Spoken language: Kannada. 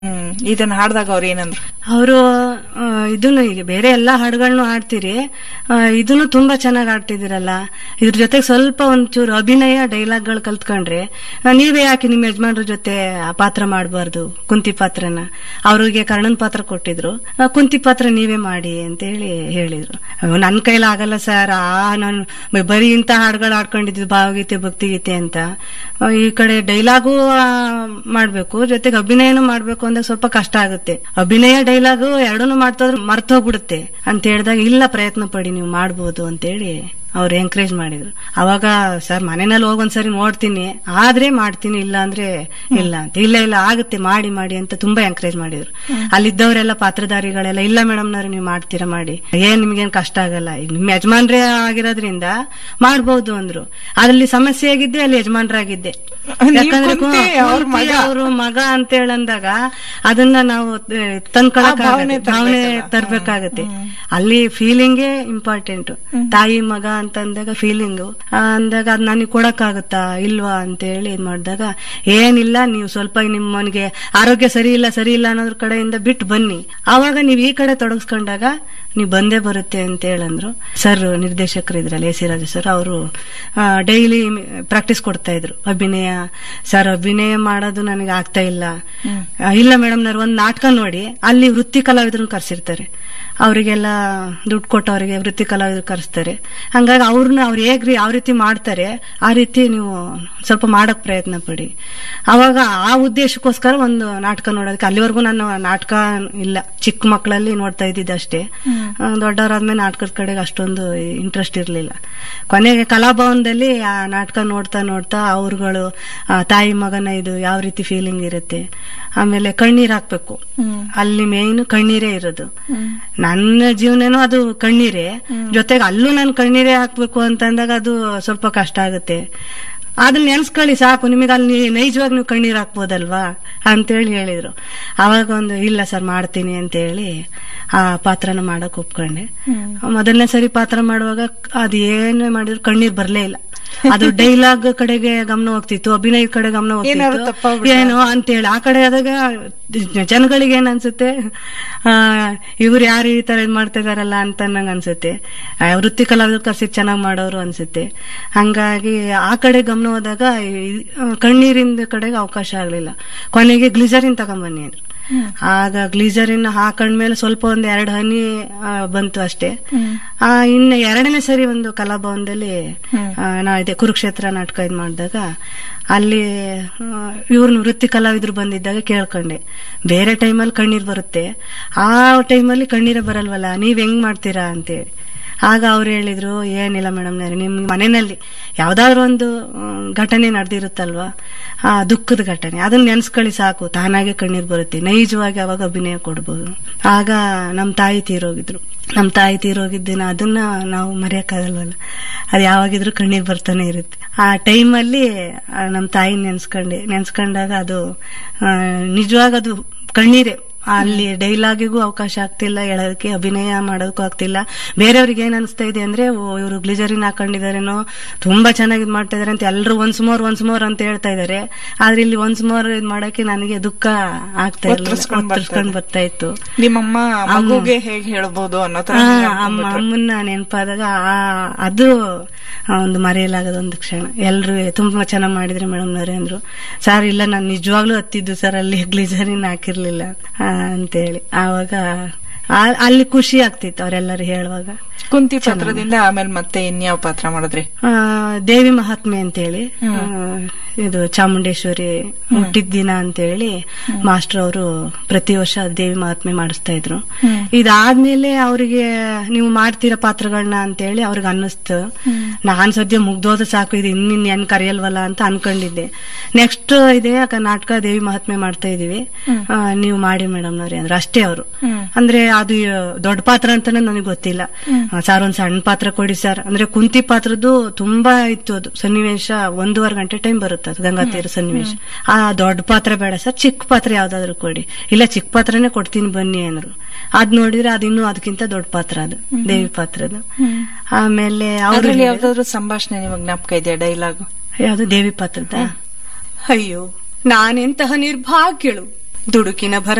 ಹ್ಮ್ ಇದನ್ನ ಹಾಡ್ದಾಗ ಅವ್ರ ಏನಂದ್ರು ಅವರು ಇದನ್ನು ಈಗ ಬೇರೆ ಎಲ್ಲಾ ಹಾಡುಗಳನ್ನು ಹಾಡ್ತೀರಿ ಆ, ಇದನ್ನು ತುಂಬಾ ಚೆನ್ನಾಗಿ ಹಾಡ್ತಿದ್ದೀರಲ್ಲ ಇದ್ರ ಜೊತೆಗೆ ಸ್ವಲ್ಪ ಒಂಚೂರು ಅಭಿನಯ ಡೈಲಾಗ್ಗಳು ಕಲ್ತ್ಕೊಂಡ್ರೆ ಆ, ನೀವೇ ಯಾಕೆ ನಿಮ್ಮ ಯಜಮಾನ್ರ ಜೊತೆ ಆ ಪಾತ್ರ ಮಾಡಬಾರ್ದು ಕುಂತಿ ಪಾತ್ರನ ಅವ್ರಿಗೆ ಕರ್ಣನ್ ಪಾತ್ರ ಕೊಟ್ಟಿದ್ರು ಆ, ಕುಂತಿ ಪಾತ್ರ ನೀವೇ ಮಾಡಿ ಅಂತ ಹೇಳಿ ಹೇಳಿದ್ರು ಅಯ್ಯೋ, ನನ್ ಕೈಲಿ ಆಗಲ್ಲ ಸರ್ ಆ ನಾನು ಬರೀ ಇಂತ ಹಾಡುಗಳು ಹಾಡ್ಕೊಂಡಿದ್ದು ಭಾವಗೀತೆ ಭಕ್ತಿಗೀತೆ ಅಂತ ಆ, ಈ ಕಡೆ ಡೈಲಾಗು ಮಾಡ್ಬೇಕು ಜೊತೆಗೆ ಅಭಿನಯನೂ ಮಾಡ್ಬೇಕು ಅಂದಾಗ ಸ್ವಲ್ಪ ಕಷ್ಟ ಆಗುತ್ತೆ ಅಭಿನಯ ಡೈಲಾಗು ಎರಡನ್ನೂ ಮಾಡ್ತೋದ್ರೆ ಮರ್ತೋಗ್ಬಿಡುತ್ತೆ ಅಂತ ಹೇಳಿದಾಗ ಇಲ್ಲ ಪ್ರಯತ್ನ ಪಡಿ ನೀವು ಮಾಡ್ಬೋದು ಅಂತೇಳಿ ಅವ್ರು ಎಂಕರೇಜ್ ಮಾಡಿದ್ರು ಅವಾಗ ಸರ್ ಮನೆಯಲ್ಲಿ ಹೋಗೊಂದ್ಸರಿ ನೋಡ್ತೀನಿ ಆದ್ರೆ ಮಾಡ್ತೀನಿ ಇಲ್ಲ ಅಂದ್ರೆ ಇಲ್ಲ ಅಂತ ಇಲ್ಲ ಇಲ್ಲ ಆಗುತ್ತೆ ಮಾಡಿ ಮಾಡಿ ಅಂತ ತುಂಬಾ ಎಂಕರೇಜ್ ಮಾಡಿದ್ರು ಅಲ್ಲಿದ್ದವರೆಲ್ಲ ಪಾತ್ರಧಾರಿಗಳೆಲ್ಲ ಇಲ್ಲ ಮೇಡಮ್ನವ್ರು ನೀವು ಮಾಡ್ತೀರಾ ಮಾಡಿ ಏನ್ ನಿಮ್ಗೇನ್ ಕಷ್ಟ ಆಗಲ್ಲ ಈಗ ನಿಮ್ ಯಜಮಾನ್ರೇ ಆಗಿರೋದ್ರಿಂದ ಮಾಡ್ಬೋದು ಅಂದ್ರು ಅದ್ರಲ್ಲಿ ಸಮಸ್ಯೆ ಆಗಿದ್ದೆ ಅಲ್ಲಿ ಯಜಮಾನ್ರಾಗಿದ್ದೆ ನೀವು ಯಾಕಂದ್ರೆ ಕುಂತಿ ಅವ್ರ ಮಗ. ಅವರು ಮಗ ಅಂತ ಹೇಳಂದಾಗ ಅದನ್ನ ನಾವು ತಂದ್ಕೊಳಕ್ ಆ ಭಾವನೆ ಭಾವನೆ ತರ್ಬೇಕಲ್ಲ. ತರ್ಬೇಕಾಗತ್ತೆ ಅಲ್ಲಿ ಫೀಲಿಂಗೇ ಇಂಪಾರ್ಟೆಂಟ್ ತಾಯಿ ಮಗ ಅಂತ ಅಂದಾಗ ಫೀಲಿಂಗು ಅಂದಾಗ ಅದ್ ನನಗೆ ಕೊಡಕ್ಕಾಗುತ್ತಾ ಇಲ್ವಾ ಅಂತ ಹೇಳಿ ಇದ್ ಮಾಡಿದಾಗ ಏನಿಲ್ಲ ನೀವು ಸ್ವಲ್ಪ ನಿಮ್ಮನಿಗೆ ಆರೋಗ್ಯ ಸರಿ ಇಲ್ಲ ಸರಿ ಇಲ್ಲ ಅನ್ನೋದ್ರ ಕಡೆಯಿಂದ ಬಿಟ್ಟು ಬನ್ನಿ ಆವಾಗ ನೀವು ಈ ಕಡೆ ತೊಡಗಿಸ್ಕೊಂಡಾಗ ನೀವು ಬಂದೇ ಬರುತ್ತೆ ಅಂತ ಹೇಳಂದ್ರು ಸರ್ ನಿರ್ದೇಶಕರು ಇದ್ರಲ್ಲ ಎ ಸಿ ರಾಜು ಸರ್ ಅವರು ಡೈಲಿ ಪ್ರಾಕ್ಟೀಸ್ ಕೊಡ್ತಾ ಇದ್ರು ಅಭಿನಯ ಸರ್ ಅಭಿನಯ ಮಾಡೋದು ನನಗೆ ಆಗ್ತಾ ಇಲ್ಲ ಆ, ಇಲ್ಲ ಮೇಡಮ್ ನಾನು ಒಂದ್ ನಾಟಕ ನೋಡಿ ಅಲ್ಲಿ ವೃತ್ತಿ ಕಲಾವಿದ್ರನ್ನ ಕರ್ಸಿರ್ತಾರೆ ಅವರಿಗೆಲ್ಲ ದುಡ್ಡು ಕೊಟ್ಟವರಿಗೆ ವೃತ್ತಿ ಕಲಾವಿದ್ರು ಕರೆಸ್ತಾರೆ ಹಂಗಾಗಿ ಅವ್ರನ್ನ ಅವ್ರು ಹೇಗ್ ಯಾವ ರೀತಿ ಮಾಡ್ತಾರೆ ಆ ರೀತಿ ನೀವು ಸ್ವಲ್ಪ ಮಾಡಕ್ ಪ್ರಯತ್ನ ಪಡಿ ಅವಾಗ ಆ ಉದ್ದೇಶಕ್ಕೋಸ್ಕರ ಒಂದು ನಾಟಕ ನೋಡೋದಕ್ಕೆ ಅಲ್ಲಿವರೆಗೂ ನಾನು ನಾಟಕ ಇಲ್ಲ ಚಿಕ್ಕ ಮಕ್ಕಳಲ್ಲಿ ನೋಡ್ತಾ ಇದ್ದಿದ್ದೆ ಅಷ್ಟೇ ಆ, ದೊಡ್ಡವರಾದ್ಮೇಲೆ ನಾಟಕದ ಕಡೆಗೆ ಅಷ್ಟೊಂದು ಇಂಟ್ರೆಸ್ಟ್ ಇರಲಿಲ್ಲ ಕೊನೆಗೆ ಕಲಾಭವನದಲ್ಲಿ ಆ ನಾಟಕ ನೋಡ್ತಾ ನೋಡ್ತಾ ಅವ್ರುಗಳು ಆ, ತಾಯಿ ಮಗನ ಇದು ಯಾವ ರೀತಿ ಫೀಲಿಂಗ್ ಇರುತ್ತೆ ಆಮೇಲೆ ಕಣ್ಣೀರ್ ಹಾಕ್ಬೇಕು ಅಲ್ಲಿ ಮೇನ್ ಕಣ್ಣೀರೇ ಇರೋದು ನನ್ನ ಜೀವನನೂ ಅದು ಕಣ್ಣೀರೇ ಜೊತೆಗೆ ಅಲ್ಲೂ ನಾನು ಕಣ್ಣೀರೇ ಹಾಕ್ಬೇಕು ಅಂತಂದಾಗ ಅದು ಸ್ವಲ್ಪ ಕಷ್ಟ ಆಗುತ್ತೆ ಅದನ್ನ ನೆನ್ಸ್ಕೊಳ್ಳಿ ಸಾಕು ನಿಮಗೆ ಅಲ್ಲಿ ನೈಜವಾಗಿ ನೀವು ಕಣ್ಣೀರ್ ಹಾಕ್ಬೋದಲ್ವಾ ಅಂತೇಳಿ ಹೇಳಿದ್ರು ಅವಾಗ ಒಂದು ಇಲ್ಲ ಸರ್ ಮಾಡ್ತೀನಿ ಅಂತ ಹೇಳಿ ಆ ಪಾತ್ರನ ಮಾಡಕ್ ಒಪ್ಕೊಂಡೆ ಮೊದಲನೇ ಸರಿ ಪಾತ್ರ ಮಾಡುವಾಗ ಅದು ಏನೇ ಮಾಡಿದ್ರು ಕಣ್ಣೀರ್ ಬರ್ಲೇ ಇಲ್ಲ ಅದು ಡೈಲಾಗ್ ಕಡೆಗೆ ಗಮನ ಹೋಗ್ತಿತ್ತು ಅಭಿನಯ ಕಡೆ ಗಮನ ಏನಾದ್ರು ಹೋಗ್ತಿತ್ತು ತಪ್ಪಾಗ್ಬಿಡ್ತಾ? ಏನೋ ಅಂತೇಳಿ ಆ ಕಡೆ ಆದಾಗ ಜನಗಳಿಗೆ ಏನ್ ಅನ್ಸುತ್ತೆ ಆ ಇವ್ರು ಯಾರು ಈ ತರ ಇದ್ ಮಾಡ್ತಾ ಇದಾರಲ್ಲ ಅಂತ ನಂಗೆ ಅನ್ಸುತ್ತೆ ಆ, ವೃತ್ತಿ ಕಲಾವಿದ್ರು ಕರ್ಸಿ ಚೆನ್ನಾಗಿ ಮಾಡೋರು ಅನ್ಸುತ್ತೆ ಹಂಗಾಗಿ ಆ ಕಡೆ ಗಮನ ಹೋದಾಗ ಈ- ಆ, ಕಣ್ಣೀರಿನ ಕಡೆಗೆ ಅವಕಾಶ ಆಗ್ಲಿಲ್ಲ ಕೊನೆಗೆ ಗ್ಲಿಸರಿನ್ ತಗೊಂಬನ್ನಿ ಅಂದ್ರು ಆಗ ಗ್ಲೀಸರಿನ್ ಹಾಕೊಂಡ್ಮೇಲೆ ಸ್ವಲ್ಪ ಒಂದ್ ಎರಡು ಹನಿ ಆ, ಬಂತು ಅಷ್ಟೇ ಆ ಇನ್ನು ಎರಡನೇ ಸರಿ ಒಂದು ಕಲಾಭವನದಲ್ಲಿ ಆ, ನಾ ಇದೆ ಕುರುಕ್ಷೇತ್ರ ನಾಟಕ ಇದ್ ಮಾಡಿದಾಗ ಅಲ್ಲಿ ಇವ್ರನ್ನ ವೃತ್ತಿ ಕಲಾವಿದ್ರು ಬಂದಿದ್ದಾಗ ಕೇಳ್ಕೊಂಡೆ ಬೇರೆ ಟೈಮಲ್ಲಿ ಕಣ್ಣೀರ್ ಬರುತ್ತೆ ಆ ಟೈಮಲ್ಲಿ ಕಣ್ಣೀರೇ ಬರಲ್ವಲ್ಲ ನೀವ್ ಹೆಂಗ್ ಮಾಡ್ತೀರಾ ಅಂತೇಳಿ ಆಗ ಅವ್ರು ಹೇಳಿದ್ರು ಏನಿಲ್ಲ ಮೇಡಮ್ ನಿಮ್ ಮನೆಯಲ್ಲಿ ಯಾವ್ದಾದ್ರು ಒಂದು ಮ್, ಘಟನೆ ನಡೆದಿರುತ್ತಲ್ವಾ ಆ ದುಃಖದ ಘಟನೆ ಅದನ್ನ ನೆನ್ಸ್ಕೊಳ್ಳಿ ಸಾಕು ತಾನಾಗೆ ಕಣ್ಣೀರ್ ಬರುತ್ತೆ ನೈಜವಾಗಿ ಅವಾಗ ಅಭಿನಯ ಕೊಡ್ಬೋದು ಆಗ ನಮ್ ತಾಯಿ ತೀರೋಗಿದ್ರು ನಮ್ ತಾಯಿ ತೀರೋಗಿದ್ದ ದಿನ ಅದನ್ನ ನಾವು ಮರೆಯಕ್ಕಾಗಲ್ವಲ್ಲ ಅದು ಯಾವಾಗಿದ್ರು ಕಣ್ಣೀರ್ ಬರ್ತಾನೆ ಇರುತ್ತೆ ಆ ಟೈಮಲ್ಲಿ ನಮ್ ತಾಯಿ ನೆನ್ಸ್ಕೊಂಡೆ ನೆನ್ಸ್ಕೊಂಡಾಗ ಅದು ಆ, ನಿಜವಾಗ ಅದು ಕಣ್ಣೀರೇ ಅಲ್ಲಿ ಡೈಲಾಗಿಗೂ ಅವಕಾಶ ಆಗ್ತಿಲ್ಲ ಹೇಳೋದಕ್ಕೆ ಅಭಿನಯ ಮಾಡೋದಕ್ಕೂ ಆಗ್ತಿಲ್ಲ ಬೇರೆಯವ್ರಿಗೆ ಏನ್ ಅನಿಸ್ತಾ ಇದೆ ಅಂದ್ರೆ ಇವರು ಗ್ಲಿಜರಿನ್ ಹಾಕೊಂಡಿದಾರೇನೋ ತುಂಬಾ ಚೆನ್ನಾಗಿ ಇದ್ ಮಾಡ್ತಾ ಇದಾರೆ ಅಂತ ಎಲ್ಲರೂ ಒನ್ಸ್ ಮೋರ್ ಒನ್ಸ್ ಮೋರ್ ಅಂತ ಹೇಳ್ತಾ ಇದಾರೆ ಆದ್ರೆ ಇಲ್ಲಿ ಒನ್ಸ್ ಮೋರ್ ಇದ್ ಮಾಡಕ್ಕೆ ನನಗೆ ದುಃಖ ಆಗ್ತಾ ಇರಲಿಲ್ಲ ಒತ್ತರಿಸ್ಕೊಂಡ್ ಬರ್ತಾ ಒತ್ತರಿಸ್ಕೊಂಡ್ ಬರ್ತಾ ಇತ್ತು ನಿಮ್ಮಮ್ಮ ಮಗುಗೆ ಹೇಗೆ ಹೇಳ್ಬೋದು ಅನ್ನೋ ತರ ಆ, ನೀವ್ ಅಮ್ಮ ಅನ್ಕೊಂಡ್ಬಿಟ್ರೆ. ಅಮ್ಮನ್ನ ನೆನಪಾದಾಗ ಅದು ಆ, ಒಂದು ಮರೆಯಲಾಗದ ಒಂದು ಕ್ಷಣ ಎಲ್ರು ತುಂಬಾ ಚೆನ್ನಾಗಿ ಮಾಡಿದ್ರಿ ಮೇಡಮ್ ನವರೇ ಅಂದ್ರು ಸರ್ ಇಲ್ಲ ನಾನು ನಿಜವಾಗ್ಲೂ ಹತ್ತಿದ್ದು ಸರ್ ಅಲ್ಲಿ ಗ್ಲಿಸರಿನ್ ಹಾಕಿರ್ಲಿಲ್ಲ ಆ, ಅಂತೇಳಿ ಆವಾಗ ಆ- ಅಲ್ಲಿ ಖುಷಿ ಆಗ್ತಿತ್ತು ಅವರೆಲ್ಲರೂ ಹೇಳುವಾಗ ಕುಂತಿ ಪಾತ್ರದಿಂದ ಆಮೇಲೆ ಮತ್ತೆ ಇನ್ಯಾವ ಪಾತ್ರ ಮಾಡಿದ್ರಿ ಆ, ದೇವಿ ಮಹಾತ್ಮೆ ಅಂತೇಳಿ ಆ, ಇದು ಚಾಮುಂಡೇಶ್ವರಿ ಹುಟ್ಟಿದ ದಿನ ಅಂತೇಳಿ ಮಾಸ್ಟರ್ ಅವರು ಪ್ರತಿ ವರ್ಷ ದೇವಿ ಮಹಾತ್ಮೆ ಮಾಡಿಸ್ತಾ ಇದ್ರು ಇದಾದ್ಮೇಲೆ ಅವರಿಗೆ ನೀವು ಮಾಡ್ತೀರಾ ಪಾತ್ರಗಳನ್ನ ಅಂತೇಳಿ ಅವ್ರಿಗೆ ಅನ್ನಿಸ್ತು ನಾನ್ ಸದ್ಯ ಮುಗ್ದೋದ ಸಾಕು ಇದು ಇನ್ನಿನ್ ಏನ್ ಕರೆಯಲ್ವಲ್ಲ ಅಂತ ಅನ್ಕೊಂಡಿದ್ದೆ ನೆಕ್ಸ್ಟ್ ಇದೆ ಯಾಕ ನಾಟಕ ದೇವಿ ಮಹಾತ್ಮೆ ಮಾಡ್ತಾ ಇದೀವಿ ಆ, ನೀವು ಮಾಡಿ ಮೇಡಮ್ ನವ್ರಿ ಅಂದ್ರೆ ಅಷ್ಟೇ ಅವರು ಅಂದ್ರೆ ಅದು ಆ, ದೊಡ್ಡ ಪಾತ್ರ ಅಂತಾನೆ ನನಗೆ ಗೊತ್ತಿಲ್ಲ ಆ, ಸರ್ ಒಂದ್ ಸಣ್ಣ ಪಾತ್ರ ಕೊಡಿ ಸರ್ ಅಂದ್ರೆ ಕುಂತಿ ಪಾತ್ರದ್ದು ತುಂಬಾ ಇತ್ತು ಅದು ಸನ್ನಿವೇಶ ಒಂದೂವರೆ ಗಂಟೆ ಟೈಮ್ ಬರುತ್ತೆ ಅದು ಗಂಗಾ ತೀರ ಸನ್ನಿವೇಶ ಆ ದೊಡ್ಡ ಪಾತ್ರ ಬೇಡ ಸರ್ ಚಿಕ್ಕ ಪಾತ್ರ ಯಾವ್ದಾದ್ರು ಕೊಡಿ ಇಲ್ಲ ಚಿಕ್ಕ ಪಾತ್ರನೇ ಕೊಡ್ತೀನಿ ಬನ್ನಿ ಅಂದ್ರು ಅದ್ ನೋಡಿದ್ರೆ ಅದಿನ್ನೂ ಅದಕ್ಕಿಂತ ದೊಡ್ಡ ಪಾತ್ರ ಅದು ದೇವಿ ಪಾತ್ರದ ಆಮೇಲೆ ಅವ್ರು ಅದ್ರಲ್ಲಿ ಯಾವ್ದಾದ್ರು ಸಂಭಾಷಣೆ ನಿಮಗ್ ಜ್ಞಾಪಕ ಇದೆಯಾ ಡೈಲಾಗ್ ಯಾವ್ದು ದೇವಿ ಪಾತ್ರದ ಅಯ್ಯೋ ನಾನೆಂತಹ ನಿರ್ಭಾಗ್ಯಳು ದುಡುಕಿನ ಭರ